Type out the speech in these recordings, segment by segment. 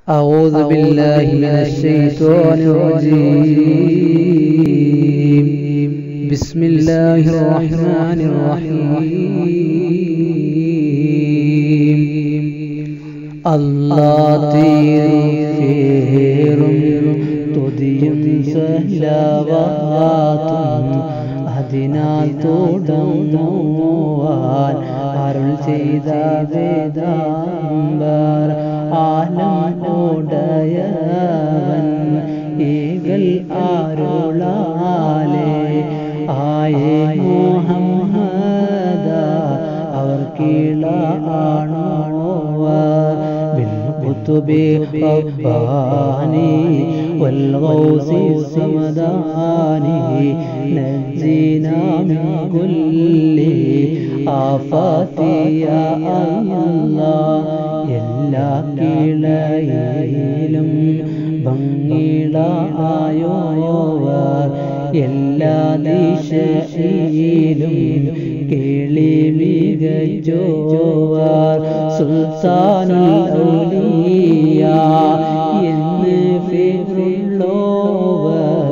أعوذ بالله من الشيطان الرجيم بسم الله الرحمن الرحيم അല്ലാത്തീരും തുതിയും സഹലവാത്തും അതിനാൽ തുടങ്ങുവാൻ അരുൾ ചെയ്ത വേദാംബർ ആലം ഉടയവൻ ഈകൾ ആരുളാലേ ആയേ മുഹമ്മദ അവർ കീഴ ആണോവർ بالكتب رباني والغوث الصمداني نجينا من كل آفات يا الله എല്ലാ കിളയിലും ഭംഗിള ആയോവർ എല്ലാ ദിശയിലും കേളി മികച്ചോവർ സുൽത്താനുൽ ഔലിയ എന്ന് ഫിറുള്ളോവർ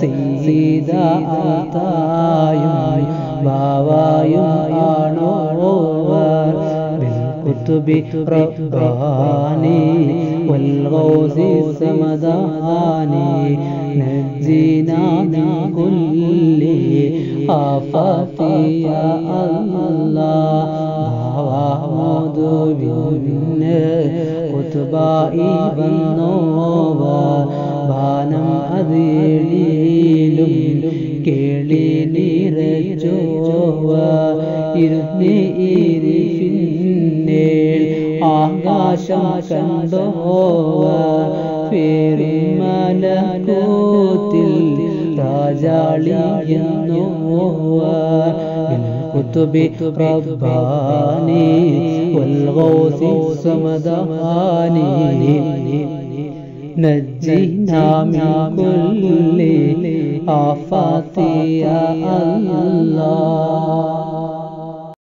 സീതായും ബാവായും ആണോവർ بالكتب رباني والغوث السمداني نجينا من كل آفات يا الله ഭാവാമോദുവിന് കുത്തുബായി വന്നോവർ ബാനം അതിലും കേളി നിറച്ചോവർ ഇരുന്ന് ഇരിഫിന്നേൽ ആകാശം കണ്ടോവർ പേരുമലക്കൂത്തിൽ രാജാളി എന്നോവർ الكتب رباني والغوث الصمداني نجينا من كل آفات يا الله